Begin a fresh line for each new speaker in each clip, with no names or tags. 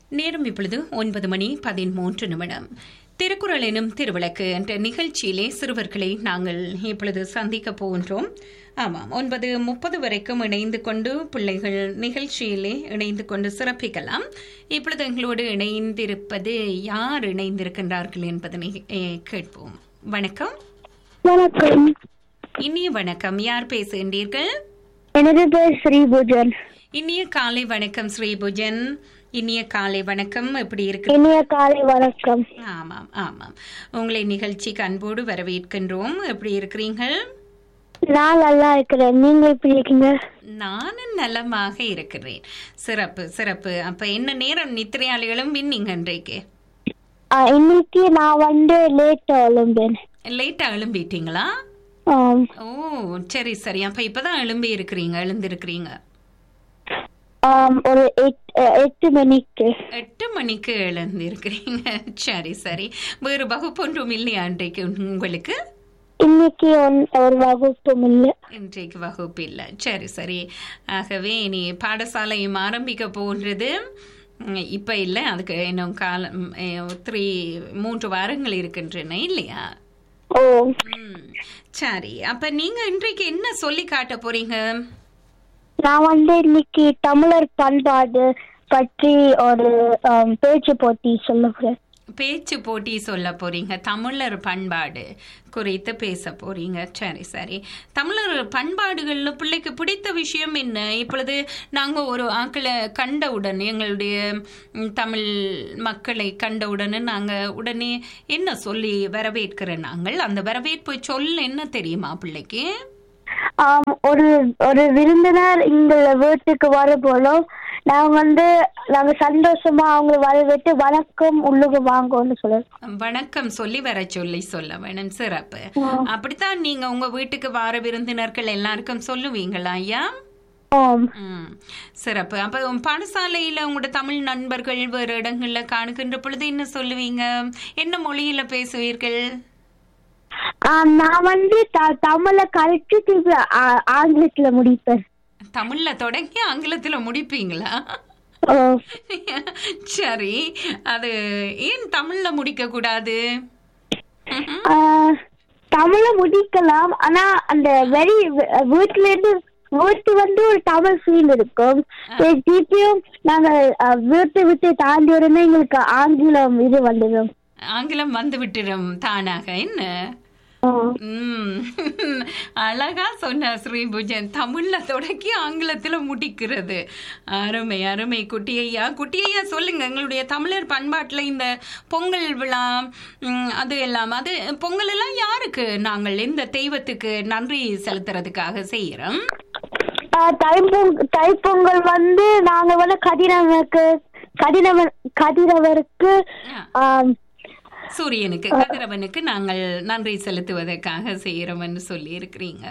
நேரம் இப்பொழுது ஒன்பது மணி பதிமூன்று நிமிடம் திருக்குறள் எனும் திருவிளக்கு என்ற நிகழ்ச்சியிலே சிறுவர்களை நாங்கள் இப்பொழுது சந்திக்க போகின்றோம் ஆமாம் ஒன்பது முப்பது வரைக்கும் இணைந்து கொண்டு பிள்ளைகள் நிகழ்ச்சியிலே இணைந்து கொண்டு சிறப்பிக்கலாம் இப்பொழுது எங்களோடு இணைந்திருப்பது யார் இணைந்திருக்கின்றார்கள் என்பதனை eh, கேட்போம் வணக்கம்
வணக்கம்
இனிய வணக்கம் யார் பேசுகின்றீர்கள்
எனது பேர் ஸ்ரீபூஜன்
இனிய காலை வணக்கம் ஸ்ரீபுஜன் இனிய காலை வணக்கம் எப்படி இருக்கு
இனிய காலை வணக்கம்
ஆமாம் ஆமாம் உங்களை நிகழ்ச்சிக்கு அன்போடு வரவேற்கின்றோம் எப்படி இருக்கிறீர்கள்
நான் நல்லா இருக்கிறேன் நீங்க எப்படி இருக்கீங்க
நானும் நலமாக இருக்கிறேன் சிறப்பு சிறப்பு அப்ப என்ன நேரம் நித்திரையாளிகளும் வின்னீங்க இன்றைக்கு
ஆ, இன்னைக்கு நான் வந்து லேட் எழும்பேன்
லேட்டா எழும்பிட்டீங்களா
ஆம்.
ஓ சரி சரி அப்ப இப்பதான் எழும்பி இருக்கிறீங்க எழுந்திருக்கிறீங்க
ஆம், ஒரு எட்- அ, எட்டு மணிக்கு
எட்டு மணிக்கு எழுந்திருக்கிறீங்க சரி சரி வேறு வகுப்பொன்றும் இல்லையா இன்றைக்கு உங்களுக்கு
இன்னைக்கு ஒன்- ஒரு வகுப்பும் இல்லை
இன்றைக்கு வகுப்பு இல்லை சரி சரி ஆகவே இனி பாடசாலையும் ஆரம்பிக்க போன்றது உம், இப்ப இல்லை அதுக்கு இன்னும் காலம் த்ரீ மூன்று வாரங்கள் இருக்கின்றன இல்லையா
ஓ
ம், சரி அப்ப நீங்க இன்றைக்கு என்ன சொல்லி காட்ட போறீங்க
நான் வந்து இன்னைக்கு தமிழர் பண்பாடு பற்றி ஒரு ஆம், பேச்சு போட்டி சொல்ல போறேன்
பேச்சு போட்டி சொல்ல போறீங்க தமிழர் பண்பாடு குறித்து பேச போறீங்க சரி சரி தமிழர் பண்பாடுகள்ல பிள்ளைக்கு பிடித்த விஷயம் என்ன இப்பொழுது நாங்க ஒரு ஆக்களை கண்டவுடன் எங்களுடைய ம், தமிழ் மக்களை கண்டவுடனே நாங்க உடனே என்ன சொல்லி வரவேற்கிற நாங்கள் அந்த வரவேற்பு சொல் என்ன தெரியுமா பிள்ளைக்கு
ஆம், ஒரு ஒரு விருந்தினர் எங்கள வீட்டுக்கு வர போலும் நாங்க வந்து நாங்க சந்தோஷமா அவங்க வரவேற்று வணக்கம் உள்ளுக்கு வாங்கன்னு சொல்லுவோம்
வணக்கம் சொல்லி வர சொல்லி சொல்ல வேணும் சிறப்பு அப்படித்தான் நீங்க உங்க வீட்டுக்கு வார விருந்தினர்கள் எல்லாருக்கும் சொல்லுவீங்களா ஐயா
ஆம்.
ம், சிறப்பு அப்ப உங்க பாடசாலையில உங்களோட தமிழ் நண்பர்கள் வேறு இடங்கள்ல காணுகின்ற பொழுது என்ன சொல்லுவீங்க என்ன மொழியில பேசுவீர்கள்
ஆம், நான் வந்து த- தமிழை கழிச்சு திருப்பி ஆ- ஆங்கிலத்துல முடிப்பேன்
தமிழ்ல தொடங்கி ஆங்கிலத்துல முடிப்பீங்களா
ஓ,
சரி அது ஏன் தமிழ்ல முடிக்க கூடாது
ஆ, தமிழை முடிக்கலாம் ஆனா அந்த வெரி வீட்டுல இருந்து வீட்டு வந்து ஒரு தமிழ் ஃபீல் இருக்கும் திருப்பியும் நாங்க ஆ, வீட்டை விட்டு தாண்டி உடனே எங்களுக்கு ஆங்கிலம் இது வந்துடும்
ஆங்கிலம் வந்து விட்டுடும் தானாக என்ன
ஆ.
ம் அழகா சொன்ன ஸ்ரீபுஜன் தமிழ்ல தொடக்கி ஆங்கிலத்துல முடிக்கிறது அருமை அருமை குட்டியையா குட்டியையா சொல்லுங்க எங்களுடைய தமிழர் பண்பாட்டுல இந்த பொங்கல் விழா ம், அது எல்லாம் அது பொங்கல் எல்லாம் யாருக்கு நாங்கள் இந்த தெய்வத்துக்கு நன்றி செலுத்துறதுக்காக செய்யறோம்
ஆஹ் தைப்பொங் தைப்பொங்கல் வந்து நாங்க வந்து கதிரவனுக்கு கதிரவன் கதிரவருக்கு ஆம்,
சூரியனுக்கு கதிரவனுக்கு நாங்கள் நன்றி செலுத்துவதற்காக செய்யறோம்னு சொல்லி இருக்கிறீங்க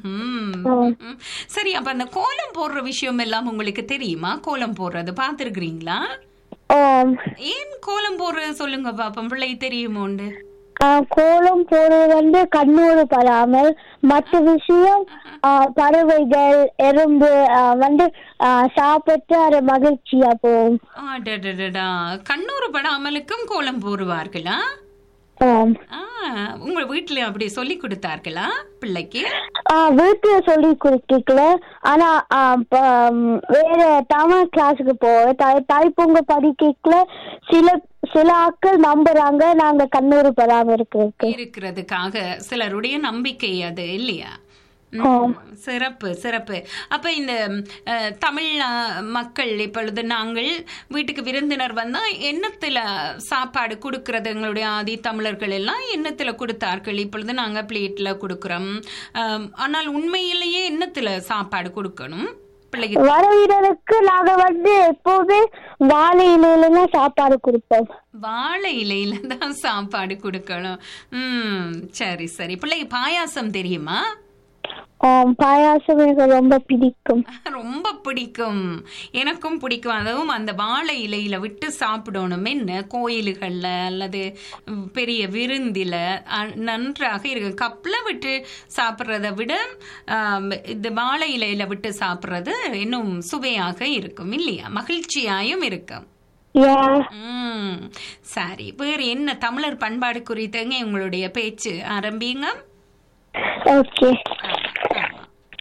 ம்ஹும். சரி அப்ப அந்த கோலம் போடுற விஷயம் எல்லாம் உங்களுக்கு தெரியுமா கோலம் போடுறது பார்த்திருக்கிறீங்களா
ஆம்,
ஏன் கோலம் போடுறது சொல்லுங்க பாப்போம் பிள்ளை தெரியுமோண்டு
ஆஹ் கோலம் போடுறது வந்து கண்ணூறு படாமல் மற்ற விஷயம் ஆஹ் பறவைகள் எறும்பு ஆஹ் வந்து ஆஹ் சாப்பிட்டு அது மகிழ்ச்சியா போகும்
அடடடடா கண்ணூறு படாமலுக்கும் கோலம் போடுவார்களா
ஆம்.
ஆ, உங்க வீட்டுல அப்படி சொல்லி கொடுத்தார்களா பிள்ளைக்கு
ஆஹ் வீட்டுல சொல்லி கொடுக்கல ஆனா ஆஹ் ப- ம், வேற தமிழ் கிளாஸுக்கு போவேன் தை- தைப்பொங்கல் படிக்கல சில சில ஆட்கள் நம்புறாங்க நாங்க கண்ணூர் பெறாம இருக்கிறதுக்கு
இருக்கிறதுக்காக சிலருடைய நம்பிக்கை அது இல்லையா ம், சிறப்பு சிறப்பு அப்ப இந்த அஹ், தமிழ் அஹ், மக்கள் இப்பொழுது நாங்கள் வீட்டுக்கு விருந்தினர் வந்தா எண்ணத்துல சாப்பாடு கொடுக்கறது எங்களுடைய ஆதி தமிழர்கள் எல்லாம் எண்ணத்துல கொடுத்தார்கள் இப்பொழுது நாங்க பிளேட்ல கொடுக்கிறோம் அஹ், ஆனால் உண்மையிலேயே எண்ணத்துல சாப்பாடு கொடுக்கணும் பிள்ளைக்கு
வரவீரருக்கு நாங்க வந்து எப்போதுமே வாழை இலையில தான் சாப்பாடு கொடுப்போம்
வாழை இலையில தான் சாப்பாடு கொடுக்கணும் ம் சரி சரி பிள்ளைக்கு பாயாசம் தெரியுமா
ஆம், பாயாசம் எனக்கு ரொம்ப பிடிக்கும்
ரொம்ப பிடிக்கும் எனக்கும் பிடிக்கும் அதுவும் அந்த வாழை இலையில விட்டு சாப்பிடணும் என்ன கோயில்கள்ல அல்லது பெரிய விருந்தில அ- நன்றாக இருக்கும் கப்ல விட்டு சாப்பிட்றத விட ஆம், இந்த வாழை இலையில விட்டு சாப்பிட்றது இன்னும் சுவையாக இருக்கும் இல்லையா மகிழ்ச்சியாயும் இருக்கும்
யா
ம் சரி வேறு என்ன தமிழர் பண்பாடு குறித்தங்க உங்களுடைய பேச்சு ஆரம்பிங்க
ஓகே
ஆமா.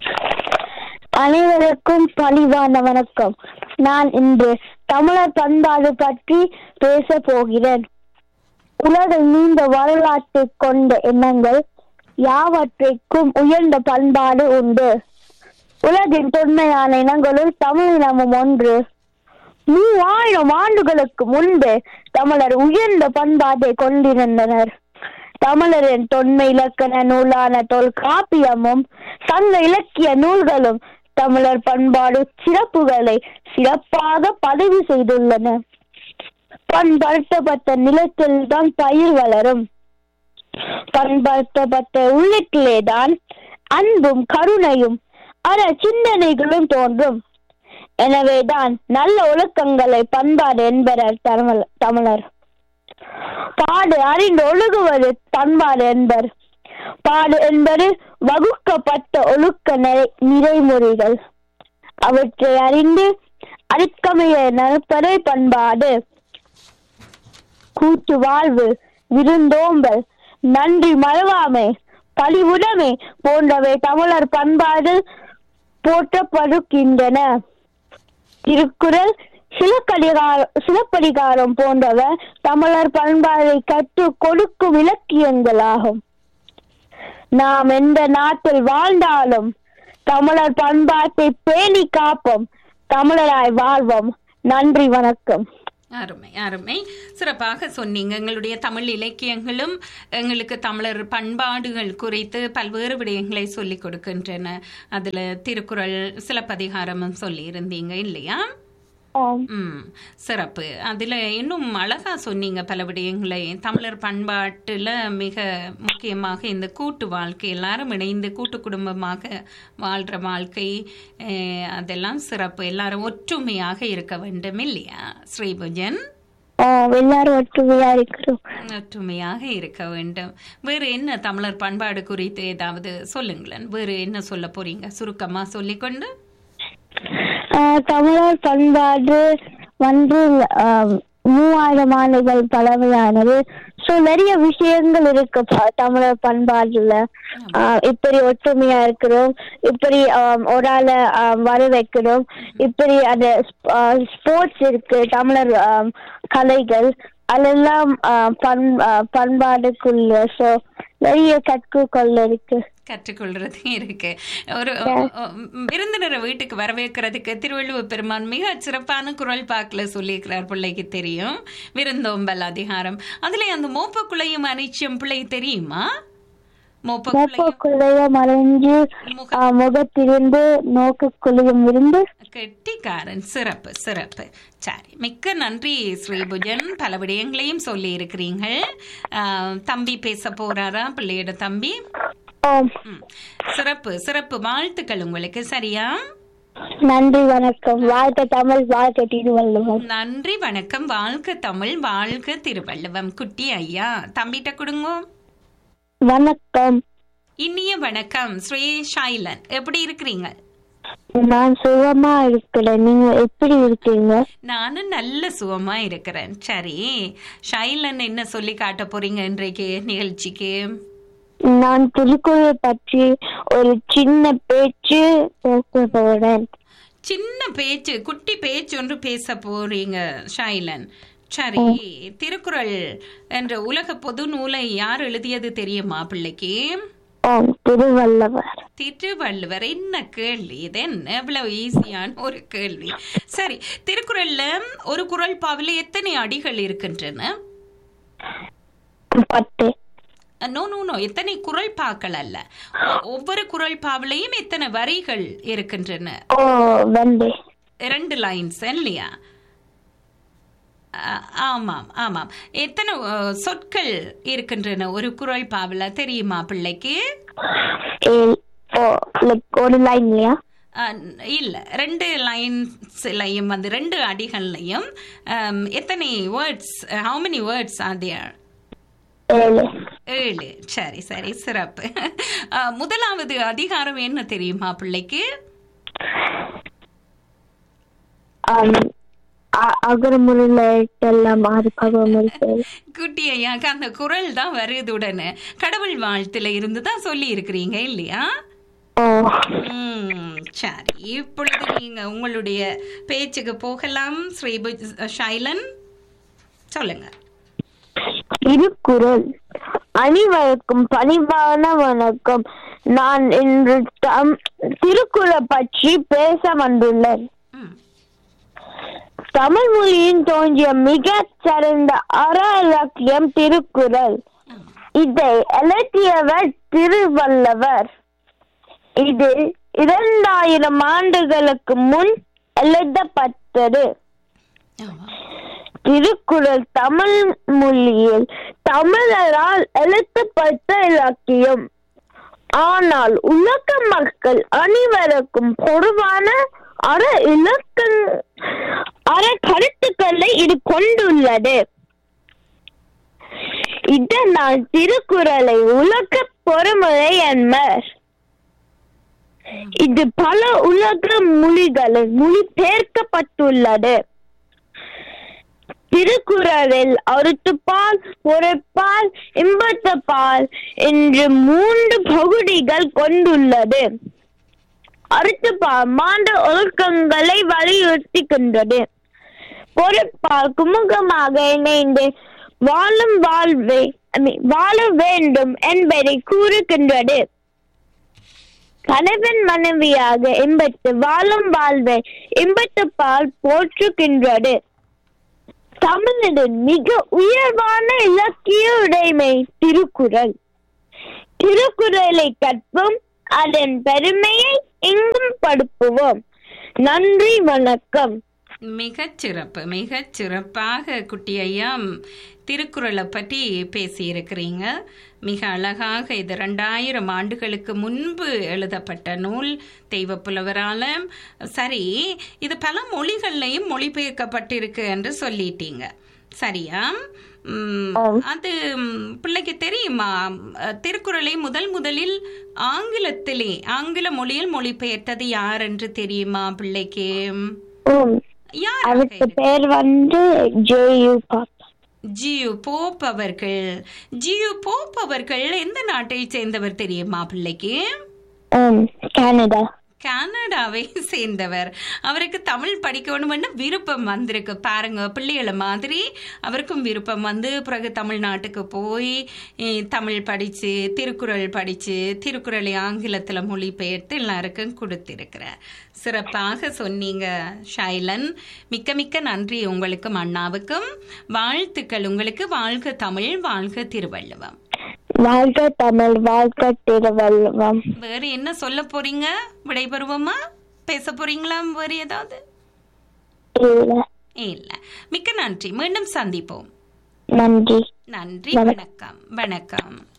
அனைவருக்கும் பணிவான வணக்கம் நான் இன்று தமிழர் பண்பாடு பற்றி பேச போகிறேன் உலகில் நீண்ட வரலாற்று கொண்ட எண்ணங்கள் யாவற்றிற்கும் உயர்ந்த பண்பாடு உண்டு உலகின் தொன்மையான இனங்களுள் தமிழ் இனமும் ஒன்று மூவாயிரம் ஆண்டுகளுக்கு முன்பு தமிழர் உயர்ந்த பண்பாட்டை கொண்டிருந்தனர் தமிழரின் தொன்மை இலக்கண நூலான தொல்காப்பியமும் சங்க இலக்கிய நூல்களும் தமிழர் பண்பாடு சிறப்புகளை சிறப்பாக பதிவு செய்துள்ளன பண்படுத்தப்பட்ட நிலத்தில் தான் பயிர் வளரும் பண்படுத்தப்பட்ட உள்ளத்திலேதான் அன்பும் கருணையும் அற சிந்தனைகளும் தோன்றும் எனவேதான் நல்ல ஒழுக்கங்களை பண்பாடு என்பவர் தமிழ் தமிழர் பாடு அறிந்து ஒழுகுவது பண்பாடு என்பர் பாடு என்பது வகுக்கப்பட்ட ஒழுக்க நிறை- நிறைமுறைகள் அவற்றை அறிந்து அடிக்கமைய நடப்பதே பண்பாடு கூட்டு வாழ்வு விருந்தோம்பல் நன்றி மறவாமை பழிவுடைமை போன்றவை தமிழர் பண்பாடு போற்றப்படுகின்றன திருக்குறள் சிலப்பதிகாரம் சிலப்பதிகாரம் போன்றவை தமிழர் பண்பாடை கற்றுக் கொடுக்கும் இலக்கியங்களாகும் நாம் எந்த நாட்டில் வாழ்ந்தாலும் தமிழர் பண்பாட்டை பேணி காப்போம் தமிழராய் வாழ்வோம் நன்றி வணக்கம்
அருமை அருமை சிறப்பாக சொன்னீங்க எங்களுடைய தமிழ் இலக்கியங்களும் எங்களுக்கு தமிழர் பண்பாடுகள் குறித்து பல்வேறு விடயங்களை சொல்லிக் கொடுக்கின்றன அதுல திருக்குறள் சிலப்பதிகாரமும் சொல்லி இருந்தீங்க இல்லையா
ஆம்.
ம் சிறப்பு அதுல இன்னும் அழகா சொன்னீங்க பல விடயங்களை தமிழர் பண்பாட்டுல மிக முக்கியமாக இந்த கூட்டு வாழ்க்கை எல்லாரும் இணைந்து கூட்டு குடும்பமாக வாழ்ற வாழ்க்கை அஹ், அதெல்லாம் சிறப்பு எல்லாரும் ஒற்றுமையாக இருக்க வேண்டும் இல்லையா ஸ்ரீபுஜன்
ஆம், எல்லாரும் ஒற்றுமையா இருக்கிறோம்
ஒற்றுமையாக இருக்க வேண்டும் வேறு என்ன தமிழர் பண்பாடு குறித்து ஏதாவது சொல்லுங்களேன் வேறு என்ன சொல்ல போறீங்க சுருக்கமா சொல்லிக்கொண்டு
ஆஹ் தமிழர் பண்பாடு வந்து ஆஹ் மூவாயிரம் ஆண்டுகள் பழமையானது சோ நிறைய விஷயங்கள் இருக்கு ப- தமிழர் பண்பாடுல ஆஹ் இப்படி ஒற்றுமையா இருக்கிறோம் இப்படி ஆஹ் ஒரு ஆளை ஆஹ் வர வைக்கிறோம் இப்படி அந்த ஸ்போர்ட்ஸ் இருக்கு தமிழர் ஆஹ் கலைகள் அதெல்லாம் ஆஹ் பண் ஆஹ் பண்பாடுக்குள்ள சோ நிறைய கற்றுக்கொள்ள இருக்கு
கற்றுக்கொள்றது இருக்கு ஒரு விருந்தினரை வீட்டுக்கு வரவேற்கிறதுக்கு திருவள்ளுவர் பெருமான் மிக சிறப்பான குரல் பாக்கில் சொல்லியிருக்கிறார் பிள்ளைக்கு தெரியும் விருந்தோம்பல் அதிகாரம் அதுல அந்த மோப்பக்குள்ளையும் அனிச்சம் பிள்ளை தெரியுமா மோப்பக்குள்ளையும்
மோப்பக்குள்ளைய மறைஞ்சு
முக
ஆஹ் முகத்திலிருந்து நோக்குக்குள்ளையும் இருந்து
கெட்டிக்காரன் சிறப்பு சிறப்பு சரி மிக்க நன்றி ஸ்ரீபுஜன் பல விடயங்களையும் சொல்லி இருக்கிறீர்கள் தம்பி பேச போறாரா பிள்ளையோட தம்பி
ஆம்.
ம். சிறப்பு சிறப்பு வாழ்த்துக்கள் உங்களுக்கு சரியா
நன்றி வணக்கம் வாழ்க்கை தமிழ் வாழ்க்கை திருவள்ளுவர்
நன்றி வணக்கம் வாழ்க தமிழ் வாழ்க திருவள்ளுவம் குட்டி ஐயா தம்பிட்ட கொடுங்க
வணக்கம்
இனிய வணக்கம் ஸ்ரீ ஷைலன் எப்படி இருக்கிறீங்க
நான் சுகமா இருக்கிறேன் நீங்க எப்படி இருக்கீங்க
நானும் நல்ல சுகமா இருக்கிறேன் சரி ஷைலன் என்ன சொல்லி காட்ட போறீங்க இன்றைக்கு நிகழ்ச்சிக்கு
நான் திருக்குறள் பற்றி ஒரு சின்ன பேச்சு பேச போறேன்
சின்ன பேச்சு குட்டி பேச்சு ஒன்று பேச போறீங்க ஷைலன் சரி திருக்குறள் என்ற உலக பொது நூலை யார் எழுதியது தெரியுமா பிள்ளைக்கு
ஆம் திருவள்ளுவர்
திருவள்ளுவர் என்ன கேள்வி இது என்ன இவ்வளவு ஈஸியான ஒரு கேள்வி சரி திருக்குறள்ல ஒரு குறள் பாவில எத்தனை அடிகள் இருக்கின்றன
பத்து
நோ நோ நோ எத்தனை குறள் பாக்கள் அல்ல ஒ- ஒவ்வொரு குறள் பாவிலையும் எத்தனை வரிகள் இருக்கின்றன
ஓ வந்து
ரெண்டு லைன்ஸ் இல்லையா அ- ஆமாம் ஆமாம் எத்தனை அ, சொற்கள் இருக்கின்றன ஒரு குறள் பாவில தெரியுமா பிள்ளைக்கு
ஏழு ஓ லைக் ஒரு லைன் இல்லையா
அ, இல்ல ரெண்டு லைன்ஸ்லையும் வந்து ரெண்டு அடிகள்லையும் um, எத்தனை words how many words are there
ஏழு
ஏழு சரி சரி சிறப்பு அ, முதலாவது அதிகாரம் என்ன தெரியுமா பிள்ளைக்கு
ஆம் அ- அகரமுறையில எல்லாம் ஆறு பருவம் இருக்கு
குட்டி ஐயாக்கு அந்த குரல் தான் வருது உடனே கடவுள் வாழ்த்துல இருந்து தான் சொல்லி இருக்கிறீங்க இல்லையா
ஓ
ம், சரி இப்பொழுது நீங்க உங்களுடைய பேச்சுக்கு போகலாம் ஸ்ரீபு ஷைலன் சொல்லுங்க
திருக்குறள் அனைவருக்கும் பணிவான வணக்கம் நான் இன்று தம் திருக்குறள் பற்றி பேச வந்துள்ளேன்
ம்,
தமிழ் மொழியின் தோன்றிய மிகச் சிறந்த அற இலக்கியம் திருக்குறள் இதை எழுதியவர் திருவள்ளுவர் இது இரண்டாயிரம் ஆண்டுகளுக்கு முன் எழுதப்பட்டது
ஆமா.
திருக்குறள் தமிழ் மொழியில் தமிழரால் எழுதப்பட்ட இலக்கியம் ஆனால் உலக மக்கள் அனைவருக்கும் பொதுவான அற இலக்கண அற கருத்துக்களை இது கொண்டுள்ளது இதனால் திருக்குறளை உலக பொறுமுறை என்பர் இது பல உலக மொழிகளில் மொழிபெயர்க்கப்பட்டுள்ளது திருக்குறளில் அறுத்துப்பால் பொறுப்பால் இன்பத்தப்பால் என்று மூன்று பகுதிகள் கொண்டுள்ளது அறுத்துப்பால் மாண்ட ஒழுக்கங்களை வலியுறுத்துகின்றது பொறுப்பால் குமுகமாக இணைந்து வாழும் வாழ்வை I mean, வாழ வேண்டும் என்பதை கூறுகின்றது கணவன் மனைவியாக இன்பத்து வாழும் வாழ்வை இன்பத்து பால் போற்றுகின்றது தமிழரின் மிக உயர்வான இலக்கிய உடைமை திருக்குறள் திருக்குறளை கற்போம் அதன் பெருமையை எங்கும் படுப்புவோம் நன்றி வணக்கம்
மிகச் சிறப்பு மிகச் சிறப்பாக குட்டி ஐயா திருக்குறளை பற்றி பேசியிருக்கிறீங்க மிக அழகாக இது ரெண்டாயிரம் ஆண்டுகளுக்கு முன்பு எழுதப்பட்ட நூல் தெய்வ புலவரால சரி இது பல மொழிகள்லையும் மொழிபெயர்க்கப்பட்டிருக்கு என்று சொல்லிட்டீங்க சரியா ம், அது ம், பிள்ளைக்கு தெரியுமா அஹ், திருக்குறளை முதல் முதலில் ஆங்கிலத்திலே ஆங்கில மொழியில் மொழிபெயர்த்தது யார் என்று தெரியுமா பிள்ளைக்கு
ஓம்
யார்
அதுக்கு பேர் வந்து ஜேயு பாப்பா
ஜியு போப் அவர்கள் ஜியு போப் அவர்கள் எந்த நாட்டை சேர்ந்தவர் தெரியுமா பிள்ளைக்கு
ஓம் கனடா
கனடாவை சேர்ந்தவர் அவருக்கு தமிழ் படிக்கணும்னு விருப்பம் வந்திருக்கு பாருங்க பிள்ளைகளை மாதிரி அவருக்கும் விருப்பம் வந்து பிறகு தமிழ்நாட்டுக்கு போய் eh, தமிழ் படித்து திருக்குறள் படித்து திருக்குறளை ஆங்கிலத்தில் மொழிபெயர்த்து எல்லாருக்கும் கொடுத்திருக்கிறார் சிறப்பாக சொன்னீங்க ஷைலன் மிக்க மிக்க நன்றி உங்களுக்கும் அண்ணாவுக்கும் வாழ்த்துக்கள் உங்களுக்கு வாழ்க தமிழ் வாழ்க திருவள்ளுவம்
வாழ்க தமிழ் வாழ்க திருவள்ளுவம்
வேற என்ன சொல்ல போறீங்க விடைபெறுவோமா பேச போறீங்களா வேறு ஏதாவது
இல்ல
இல்ல மிக்க நன்றி மீண்டும் சந்திப்போம்
நன்றி
நன்றி வணக்கம் வணக்கம்